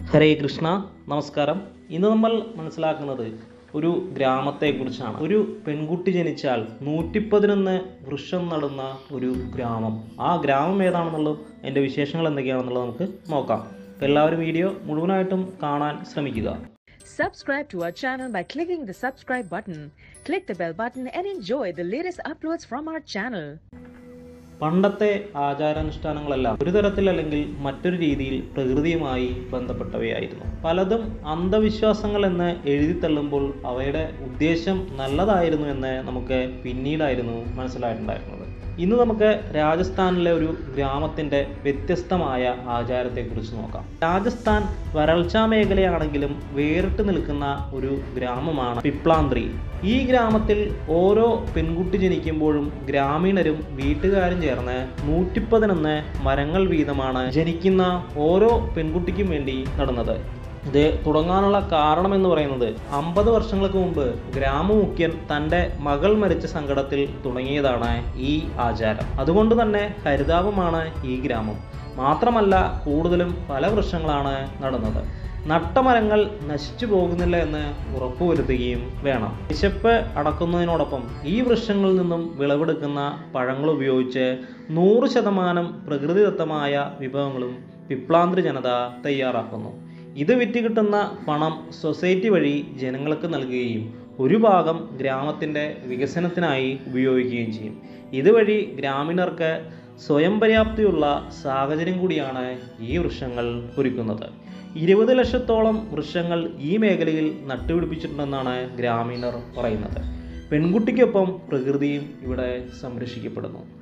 ഹരേ കൃഷ്ണ നമസ്കാരം ഇന്ന് നമ്മൾ മനസ്സിലാക്കുന്നത് ഒരു ഗ്രാമത്തെക്കുറിച്ചാണ് ഒരു പെൺകുട്ടി ജനിച്ചാൽ നൂറ്റിപ്പതിനൊന്ന് വൃക്ഷം നടുന്ന ഒരു ഗ്രാമം ആ ഗ്രാമം ഏതാണെന്നുള്ളത് അതിൻ്റെ വിശേഷങ്ങൾ എന്തൊക്കെയാണെന്നുള്ളത് നമുക്ക് നോക്കാം അപ്പോൾ എല്ലാവരും വീഡിയോ മുഴുവനായിട്ടും കാണാൻ ശ്രമിക്കുക Subscribe to our channel by clicking the subscribe button. Click the bell button and enjoy the latest uploads from our channel. പണ്ടത്തെ ആചാരാനുഷ്ഠാനങ്ങളെല്ലാം ഒരു തരത്തിലല്ലെങ്കിൽ മറ്റൊരു രീതിയിൽ പ്രകൃതിയുമായി ബന്ധപ്പെട്ടവയായിരുന്നു പലതും അന്ധവിശ്വാസങ്ങൾ എന്ന് എഴുതി തള്ളുമ്പോൾ അവയുടെ ഉദ്ദേശം നല്ലതായിരുന്നു എന്ന് നമുക്ക് പിന്നീടായിരുന്നു മനസ്സിലായിട്ടുണ്ടായിരുന്നത് ഇന്ന് നമുക്ക് രാജസ്ഥാനിലെ ഒരു ഗ്രാമത്തിൻ്റെ വ്യത്യസ്തമായ ആചാരത്തെക്കുറിച്ച് നോക്കാം രാജസ്ഥാൻ വരൾച്ചാ മേഖലയാണെങ്കിലും വേറിട്ട് നിൽക്കുന്ന ഒരു ഗ്രാമമാണ് പിപ്ലാന്ത്രി ഈ ഗ്രാമത്തിൽ ഓരോ പെൺകുട്ടി ജനിക്കുമ്പോഴും ഗ്രാമീണരും വീട്ടുകാരും ചേർന്ന് നൂറ്റിപ്പതിനൊന്ന് മരങ്ങൾ വീതമാണ് ജനിക്കുന്ന ഓരോ പെൺകുട്ടിക്കും വേണ്ടി നടന്നത് ഇത് തുടങ്ങാനുള്ള കാരണം എന്ന് പറയുന്നത് അമ്പത് വർഷങ്ങൾക്ക് മുമ്പ് ഗ്രാമമുഖ്യൻ തൻ്റെ മകൾ മരിച്ച സങ്കടത്തിൽ തുടങ്ങിയതാണ് ഈ ആചാരം അതുകൊണ്ട് തന്നെ ഹരിതാപമാണ് ഈ ഗ്രാമം മാത്രമല്ല കൂടുതലും പല വൃക്ഷങ്ങളാണ് നടുന്നത് നട്ടമരങ്ങൾ നശിച്ചു പോകുന്നില്ല എന്ന് ഉറപ്പുവരുത്തുകയും വേണം വിശപ്പ് അടക്കുന്നതിനോടൊപ്പം ഈ വൃക്ഷങ്ങളിൽ നിന്നും വിളവെടുക്കുന്ന പഴങ്ങൾ ഉപയോഗിച്ച് നൂറ് ശതമാനം പ്രകൃതിദത്തമായ വിഭവങ്ങളും പിപ്ലാന്ത്രി ജനത തയ്യാറാക്കുന്നു ഇത് വിറ്റ് കിട്ടുന്ന പണം സൊസൈറ്റി വഴി ജനങ്ങൾക്ക് നൽകുകയും ഒരു ഭാഗം ഗ്രാമത്തിൻ്റെ വികസനത്തിനായി ഉപയോഗിക്കുകയും ചെയ്യും ഇതുവഴി ഗ്രാമീണർക്ക് സ്വയം പര്യാപ്തിയുള്ള സാഹചര്യം കൂടിയാണ് ഈ വൃക്ഷങ്ങൾ ഒരുക്കുന്നത് ഇരുപത് ലക്ഷത്തോളം വൃക്ഷങ്ങൾ ഈ മേഖലയിൽ നട്ടുപിടിപ്പിച്ചിട്ടുണ്ടെന്നാണ് ഗ്രാമീണർ പറയുന്നത് പെൺകുട്ടിക്കൊപ്പം പ്രകൃതിയും ഇവിടെ സംരക്ഷിക്കപ്പെടുന്നു